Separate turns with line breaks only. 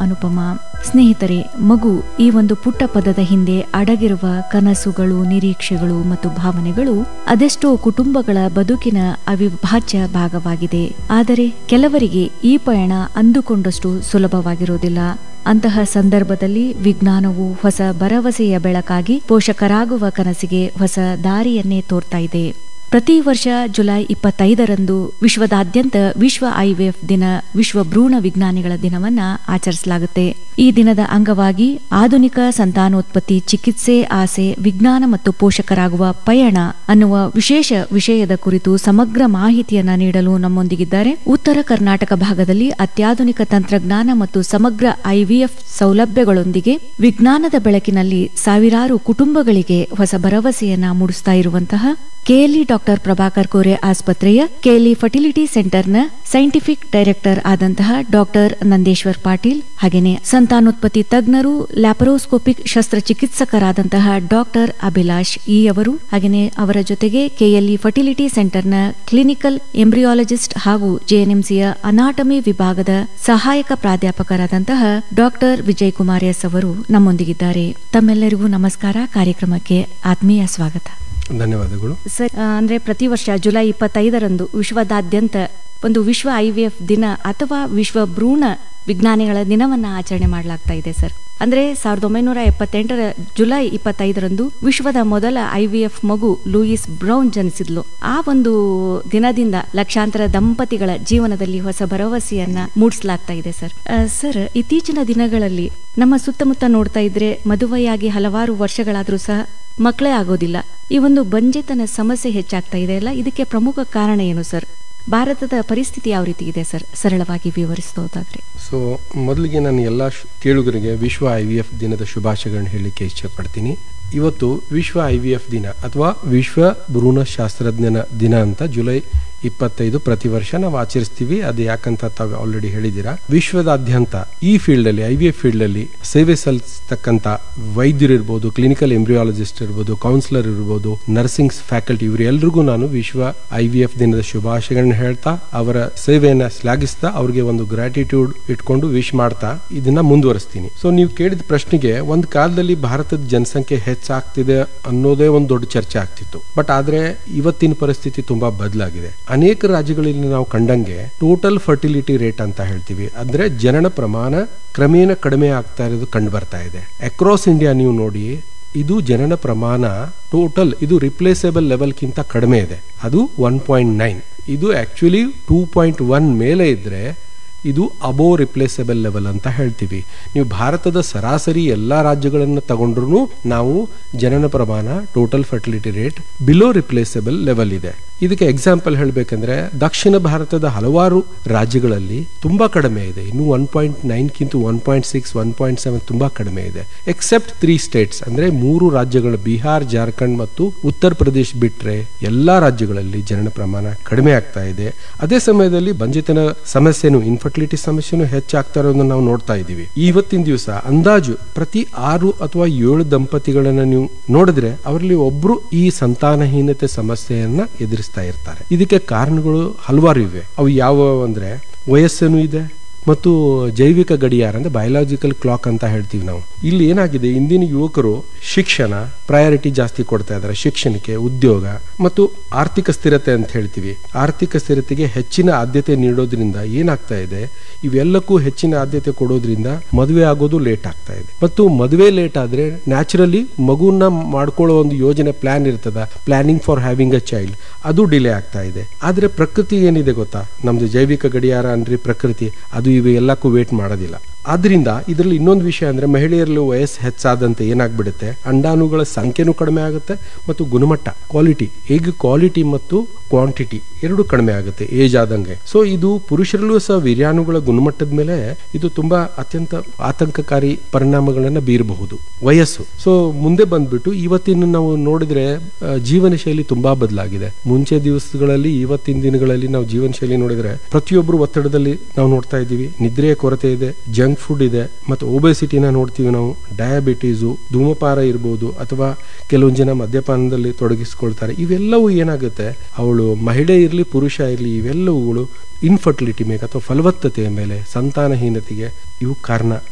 ಅನುಪಮ ಸ್ನೇಹಿತರೆ ಮಗು ಈ ಒಂದು ಪುಟ್ಟ ಪದದ ಹಿಂದೆ ಅಡಗಿರುವ ಕನಸುಗಳು ನಿರೀಕ್ಷೆಗಳು ಮತ್ತು ಭಾವನೆಗಳು ಅದೆಷ್ಟೋ ಕುಟುಂಬಗಳ ಬದುಕಿನ ಅವಿಭಾಜ್ಯ ಭಾಗವಾಗಿದೆ ಆದರೆ ಕೆಲವರಿಗೆ ಈ ಪಯಣ ಅಂದುಕೊಂಡಷ್ಟು ಸುಲಭವಾಗಿರುವುದಿಲ್ಲ ಅಂತಹ ಸಂದರ್ಭದಲ್ಲಿ ವಿಜ್ಞಾನವು ಹೊಸ ಭರವಸೆಯ ಬೆಳಕಾಗಿ ಪೋಷಕರಾಗುವ ಕನಸಿಗೆ ಹೊಸ ದಾರಿಯನ್ನೇ ತೋರ್ತಾ ಇದೆ ಪ್ರತಿ ವರ್ಷ ಜುಲೈ ಇಪ್ಪತ್ತೈದರಂದು ವಿಶ್ವದಾದ್ಯಂತ ವಿಶ್ವ ಐವಿಎಫ್ ದಿನ ವಿಶ್ವ ಭ್ರೂಣ ವಿಜ್ಞಾನಿಗಳ ದಿನವನ್ನ ಆಚರಿಸಲಾಗುತ್ತೆ ಈ ದಿನದ ಅಂಗವಾಗಿ ಆಧುನಿಕ ಸಂತಾನೋತ್ಪತ್ತಿ ಚಿಕಿತ್ಸೆ ಆಸೆ ವಿಜ್ಞಾನ ಮತ್ತು ಪೋಷಕರಾಗುವ ಪಯಣ ಅನ್ನುವ ವಿಶೇಷ ವಿಷಯದ ಕುರಿತು ಸಮಗ್ರ ಮಾಹಿತಿಯನ್ನ ನೀಡಲು ನಮ್ಮೊಂದಿಗಿದ್ದಾರೆ ಉತ್ತರ ಕರ್ನಾಟಕ ಭಾಗದಲ್ಲಿ ಅತ್ಯಾಧುನಿಕ ತಂತ್ರಜ್ಞಾನ ಮತ್ತು ಸಮಗ್ರ ಐವಿಎಫ್ ಸೌಲಭ್ಯಗಳೊಂದಿಗೆ ವಿಜ್ಞಾನದ ಬೆಳಕಿನಲ್ಲಿ ಸಾವಿರಾರು ಕುಟುಂಬಗಳಿಗೆ ಹೊಸ ಭರವಸೆಯನ್ನ ಮೂಡಿಸ್ತಾ ಇರುವಂತಹ ಕೆಎಲ್ಇ ಡಾಕ್ಟರ್ ಪ್ರಭಾಕರ್ ಕೋರೆ ಆಸ್ಪತ್ರೆಯ ಕೆಎಲ್ಇ ಫರ್ಟಿಲಿಟಿ ಸೆಂಟರ್ನ ಸೈಂಟಿಫಿಕ್ ಡೈರೆಕ್ಟರ್ ಆದಂತಹ ಡಾಕ್ಟರ್ ನಂದೇಶ್ವರ್ ಪಾಟೀಲ್ ಹಾಗೇನೆ ಸಂತಾನೋತ್ಪತ್ತಿ ತಜ್ಞರು ಲ್ಯಾಪರೋಸ್ಕೋಪಿಕ್ ಶಸ್ತ್ರಚಿಕಿತ್ಸಕರಾದಂತಹ ಡಾಕ್ಟರ್ ಅಭಿಲಾಷ್ ಇ ಅವರು ಹಾಗೇನೆ ಅವರ ಜೊತೆಗೆ ಕೆಎಲ್ಇ ಫರ್ಟಿಲಿಟಿ ಸೆಂಟರ್ನ ಕ್ಲಿನಿಕಲ್ ಎಂಬ್ರಿಯಾಲಜಿಸ್ಟ್ ಹಾಗೂ ಜೆಎನ್ಎಂಸಿಯ ಅನಾಟಮಿ ವಿಭಾಗದ ಸಹಾಯಕ ಪ್ರಾಧ್ಯಾಪಕರಾದಂತಹ ಡಾಕ್ಟರ್ ವಿಜಯ್ ಕುಮಾರ್ ಎಸ್ ಅವರು ನಮ್ಮೊಂದಿಗಿದ್ದಾರೆ ತಮ್ಮೆಲ್ಲರಿಗೂ ನಮಸ್ಕಾರ ಕಾರ್ಯಕ್ರಮಕ್ಕೆ ಆತ್ಮೀಯ ಸ್ವಾಗತ
ಧನ್ಯವಾದಗಳು
ಸರ್ ಆ, ಅಂದ್ರೆ ಪ್ರತಿ ವರ್ಷ ಜುಲೈ ಇಪ್ಪತ್ತೈದರಂದು ವಿಶ್ವದಾದ್ಯಂತ ಒಂದು ವಿಶ್ವ ಐವಿಎಫ್ ದಿನ ಅಥವಾ ವಿಶ್ವ ಭ್ರೂಣ ವಿಜ್ಞಾನಿಗಳ ದಿನವನ್ನ ಆಚರಣೆ ಮಾಡಲಾಗ್ತಾ ಇದೆ ಸರ್ ಅಂದ್ರೆ ಸಾವಿರದ ಒಂಬೈನೂರ ಎಪ್ಪತ್ತೆಂಟರ ಜುಲೈ ಇಪ್ಪತ್ತೈದರಂದು ವಿಶ್ವದ ಮೊದಲ ಐವಿಎಫ್ ಮಗು ಲೂಯಿಸ್ ಬ್ರೌನ್ ಜನಿಸಿದ್ಲು ಆ ಒಂದು ದಿನದಿಂದ ಲಕ್ಷಾಂತರ ದಂಪತಿಗಳ ಜೀವನದಲ್ಲಿ ಹೊಸ ಭರವಸೆಯನ್ನ ಮೂಡಿಸಲಾಗ್ತಾ ಇದೆ ಸರ್ ಆ, ಸರ್ ಇತ್ತೀಚಿನ ದಿನಗಳಲ್ಲಿ ನಮ್ಮ ಸುತ್ತಮುತ್ತ ನೋಡ್ತಾ ಇದ್ರೆ ಮದುವೆಯಾಗಿ ಹಲವಾರು ವರ್ಷಗಳಾದ್ರೂ ಸಹ ಮಕ್ಕಳೇ ಆಗೋದಿಲ್ಲ ಈ ಒಂದು ಬಂಜೆತನ ಸಮಸ್ಯೆ ಹೆಚ್ಚಾಗ್ತಾ ಇದೆ ಅಲ್ಲ ಇದಕ್ಕೆ ಪ್ರಮುಖ ಕಾರಣ ಏನು ಸರ್ ಭಾರತದ ಪರಿಸ್ಥಿತಿ ಯಾವ ರೀತಿ ಇದೆ ಸರ್ ಸರಳವಾಗಿ ವಿವರಿಸೋದಾದ್ರೆ
ಸೊ ಮೊದಲಿಗೆ ನಾನು ಎಲ್ಲ ಶ್- ಕೇಳುಗರಿಗೆ ವಿಶ್ವ ಐ ವಿ ಎಫ್ ದಿನದ ಶುಭಾಶಯಗಳನ್ನ ಹೇಳಲಿಕ್ಕೆ ಇಷ್ಟಪಡ್ತೀನಿ ಇವತ್ತು ವಿಶ್ವ ಐ ವಿ ಎಫ್ ದಿನ ಅಥವಾ ವಿಶ್ವ ಭ್ರೂಣಶಾಸ್ತ್ರಜ್ಞನ ದಿನ ಅಂತ ಜುಲೈ ಇಪ್ಪತ್ತೈದು ಪ್ರತಿ ವರ್ಷ ನಾವು ಆಚರಿಸ್ತೀವಿ ಅದು ಯಾಕಂತ ತಾವು ಆಲ್ರೆಡಿ ಹೇಳಿದ್ದೀರಾ ವಿಶ್ವದಾದ್ಯಂತ ಈ ಫೀಲ್ಡ್ ಅಲ್ಲಿ ಐ ವಿ ಎಫ್ ಫೀಲ್ಡ್ ಅಲ್ಲಿ ಸೇವೆ ಸಲ್ಲಿಸ್ತಕ್ಕಂಥ ವೈದ್ಯರು ಇರ್ಬೋದು ಕ್ಲಿನಿಕಲ್ ಎಂಬ್ರಿಯಾಲಜಿಸ್ಟ್ ಇರ್ಬೋದು ಕೌನ್ಸಿಲರ್ ಇರ್ಬೋದು ನರ್ಸಿಂಗ್ ಫ್ಯಾಕಲ್ಟಿ ಇವರು ಎಲ್ರಿಗೂ ನಾನು ವಿಶ್ವ ಐ ವಿ ಎಫ್ ದಿನದ ಶುಭಾಶಯಗಳನ್ನ ಹೇಳ್ತಾ ಅವರ ಸೇವೆಯನ್ನ ಶ್ಲಾಘಿಸ್ತಾ ಅವ್ರಿಗೆ ಒಂದು ಗ್ರಾಟಿಟ್ಯೂಡ್ ಇಟ್ಕೊಂಡು ವಿಶ್ ಮಾಡ್ತಾ ಇದನ್ನ ಮುಂದುವರಿಸ್ತೀನಿ ಸೊ ನೀವು ಕೇಳಿದ ಪ್ರಶ್ನೆಗೆ ಒಂದು ಕಾಲದಲ್ಲಿ ಭಾರತದ ಜನಸಂಖ್ಯೆ ಹೆಚ್ಚಾಗ್ತಿದೆ ಅನ್ನೋದೇ ಒಂದು ದೊಡ್ಡ ಚರ್ಚೆ ಆಗ್ತಿತ್ತು ಬಟ್ ಆದ್ರೆ ಇವತ್ತಿನ ಪರಿಸ್ಥಿತಿ ತುಂಬಾ ಬದಲಾಗಿದೆ ಅನೇಕ ರಾಜ್ಯಗಳಲ್ಲಿ ನಾವು ಕಂಡಂಗೆ ಟೋಟಲ್ ಫರ್ಟಿಲಿಟಿ ರೇಟ್ ಅಂತ ಹೇಳ್ತೀವಿ ಅಂದ್ರೆ ಜನನ ಪ್ರಮಾಣ ಕ್ರಮೇಣ ಕಡಿಮೆ ಆಗ್ತಾ ಇರೋದು ಕಂಡು ಬರ್ತಾ ಇದೆ ಅಕ್ರಾಸ್ ಇಂಡಿಯಾ ನೀವು ನೋಡಿ ಇದು ಜನನ ಪ್ರಮಾಣ ಟೋಟಲ್ ಇದು ರಿಪ್ಲೇಸೇಬಲ್ ಲೆವೆಲ್ಗಿಂತ ಕಡಿಮೆ ಇದೆ ಅದು ಒನ್ ಪಾಯಿಂಟ್ ನೈನ್ ಇದು ಆಕ್ಚುಲಿ ಟೂ ಪಾಯಿಂಟ್ ಒನ್ ಮೇಲೆ ಇದ್ರೆ ಇದು ಅಬೋ ರಿಪ್ಲೇಸಬಲ್ ಲೆವೆಲ್ ಅಂತ ಹೇಳ್ತೀವಿ ನೀವು ಭಾರತದ ಸರಾಸರಿ ಎಲ್ಲ ರಾಜ್ಯಗಳನ್ನು ತಗೊಂಡ್ರು ನಾವು ಜನನ ಪ್ರಮಾಣ total fertility rate below replaceable level ಇದೆ ಇದಕ್ಕೆ ಎಕ್ಸಾಂಪಲ್ ಹೇಳಬೇಕಂದ್ರೆ ದಕ್ಷಿಣ ಭಾರತದ ಹಲವಾರು ರಾಜ್ಯಗಳಲ್ಲಿ ತುಂಬಾ ಕಡಿಮೆ ಇದೆ ಇನ್ನು ಒನ್ ಪಾಯಿಂಟ್ ನೈನ್ಗಿಂತ one point six one point seven ತುಂಬಾ ಕಡಿಮೆ ಇದೆ ಎಕ್ಸೆಪ್ಟ್ ತ್ರೀ ಸ್ಟೇಟ್ಸ್ ಅಂದ್ರೆ ಮೂರು ರಾಜ್ಯಗಳು ಬಿಹಾರ್ ಜಾರ್ಖಂಡ್ ಮತ್ತು ಉತ್ತರ ಪ್ರದೇಶ್ ಬಿಟ್ರೆ ಎಲ್ಲಾ ರಾಜ್ಯಗಳಲ್ಲಿ ಜನನ ಪ್ರಮಾಣ ಕಡಿಮೆ ಆಗ್ತಾ ಇದೆ ಅದೇ ಸಮಯದಲ್ಲಿ ಬಂಜೆತನ ಸಮಸ್ಯೆನು ಇನ್ಫರ್ಟಿಲಿಟಿ ಸಮಸ್ಯೆನು ಹೆಚ್ಚಾಗ್ತಾ ಇರೋದನ್ನ ನಾವು ನೋಡ್ತಾ ಇದ್ದೀವಿ ಇವತ್ತಿನ ದಿವಸ ಅಂದಾಜು ಪ್ರತಿ ಆರು ಅಥವಾ ಏಳು ದಂಪತಿಗಳನ್ನ ನೀವು ನೋಡಿದ್ರೆ ಅವರಲ್ಲಿ ಒಬ್ರು ಈ ಸಂತಾನಹೀನತೆ ಸಮಸ್ಯೆಯನ್ನ ಎದುರಿಸ್ತಾ ಇರ್ತಾರೆ ಇದಕ್ಕೆ ಕಾರಣಗಳು ಹಲವಾರು ಇವೆ ಅವು ಯಾವ ಅಂದ್ರೆ ವಯಸ್ಸೇನು ಇದೆ ಮತ್ತು ಜೈವಿಕ ಗಡಿಯಾರ ಅಂದ್ರೆ ಬಯೋಲಾಜಿಕಲ್ ಕ್ಲಾಕ್ ಅಂತ ಹೇಳ್ತೀವಿ ನಾವು ಇಲ್ಲಿ ಏನಾಗಿದೆ ಇಂದಿನ ಯುವಕರು ಶಿಕ್ಷಣ ಪ್ರಯಾರಿಟಿ ಜಾಸ್ತಿ ಕೊಡ್ತಾ ಇದ್ದಾರೆ ಶಿಕ್ಷಣಕ್ಕೆ ಉದ್ಯೋಗ ಮತ್ತು ಆರ್ಥಿಕ ಸ್ಥಿರತೆ ಅಂತ ಹೇಳ್ತೀವಿ ಆರ್ಥಿಕ ಸ್ಥಿರತೆಗೆ ಹೆಚ್ಚಿನ ಆದ್ಯತೆ ನೀಡೋದ್ರಿಂದ ಏನಾಗ್ತಾ ಇದೆ ಇವೆಲ್ಲಕ್ಕೂ ಹೆಚ್ಚಿನ ಆದ್ಯತೆ ಕೊಡೋದ್ರಿಂದ ಮದುವೆ ಆಗೋದು ಲೇಟ್ ಆಗ್ತಾ ಇದೆ ಮತ್ತು ಮದುವೆ ಲೇಟ್ ಆದ್ರೆ ನ್ಯಾಚುರಲಿ ಮಗುನ ಮಾಡ್ಕೊಳ್ಳೋ ಒಂದು ಯೋಜನೆ ಪ್ಲಾನ್ ಇರ್ತದ planning for having a child ಅದು ಡಿಲೇ ಆಗ್ತಾ ಇದೆ ಆದ್ರೆ ಪ್ರಕೃತಿ ಏನಿದೆ ಗೊತ್ತಾ ನಮ್ದು ಜೈವಿಕ ಗಡಿಯಾರ ಅಂದ್ರೆ ಪ್ರಕೃತಿ ಅದು ಇವು ಎಲ್ಲಕ್ಕೂ ವೇಟ್ ಮಾಡೋದಿಲ್ಲ ಆದ್ರಿಂದ ಇದರಲ್ಲಿ ಇನ್ನೊಂದು ವಿಷಯ ಅಂದ್ರೆ ಮಹಿಳೆಯರಲ್ಲಿ ವಯಸ್ಸು ಹೆಚ್ಚಾದಂತೆ ಏನಾಗ್ಬಿಡುತ್ತೆ ಅಂಡಾಣುಗಳ ಸಂಖ್ಯೆನೂ ಕಡಿಮೆ ಆಗುತ್ತೆ ಮತ್ತು ಗುಣಮಟ್ಟ ಕ್ವಾಲಿಟಿ ಹೇಗೆ ಕ್ವಾಲಿಟಿ ಮತ್ತು ಕ್ವಾಂಟಿಟಿ ಎರಡು ಕಡಿಮೆ ಆಗುತ್ತೆ ಏಜ್ ಆದಂಗೆ ಸೊ ಇದು ಪುರುಷರಲ್ಲೂ ಸಹ ವೀರ್ಯಾಣುಗಳ ಗುಣಮಟ್ಟದ ಮೇಲೆ ಇದು ತುಂಬಾ ಅತ್ಯಂತ ಆತಂಕಕಾರಿ ಪರಿಣಾಮಗಳನ್ನ ಬೀರಬಹುದು ವಯಸ್ಸು ಸೊ ಮುಂದೆ ಬಂದ್ಬಿಟ್ಟು ಇವತ್ತಿನ ನಾವು ನೋಡಿದ್ರೆ ಆ, ಜೀವನ ಶೈಲಿ ತುಂಬಾ ಬದಲಾಗಿದೆ ಮುಂಚೆ ದಿವಸಗಳಲ್ಲಿ ಇವತ್ತಿನ ದಿನಗಳಲ್ಲಿ ನಾವು ಜೀವನ ಶೈಲಿ ನೋಡಿದ್ರೆ ಪ್ರತಿಯೊಬ್ಬರು ಒತ್ತಡದಲ್ಲಿ ನಾವು ನೋಡ್ತಾ ಇದ್ದೀವಿ ನಿದ್ರೆಯ ಕೊರತೆ ಇದೆ ಜಂಕ್ ಫುಡ್ ಇದೆ ಮತ್ತು ಒಬೆಸಿಟಿನ ನೋಡ್ತೀವಿ ನಾವು ಡಯಾಬಿಟೀಸು ಧೂಮಪಾನ ಇರ್ಬೋದು ಅಥವಾ ಕೆಲವೊಂದು ಜನ ಮದ್ಯಪಾನದಲ್ಲಿ ತೊಡಗಿಸ್ಕೊಳ್ತಾರೆ ಇವೆಲ್ಲವೂ ಏನಾಗುತ್ತೆ ಅವಳು ಮಹಿಳೆ ಇರಲಿ ಪುರುಷ ಇರಲಿ ಇವೆಲ್ಲವುಗಳು ಇನ್ಫರ್ಟಿಲಿಟಿ ಮೇಲೆ ಅಥವಾ ಫಲವತ್ತತೆಯ ಮೇಲೆ ಸಂತಾನಹೀನತೆಗೆ ಇವು ಕಾರಣ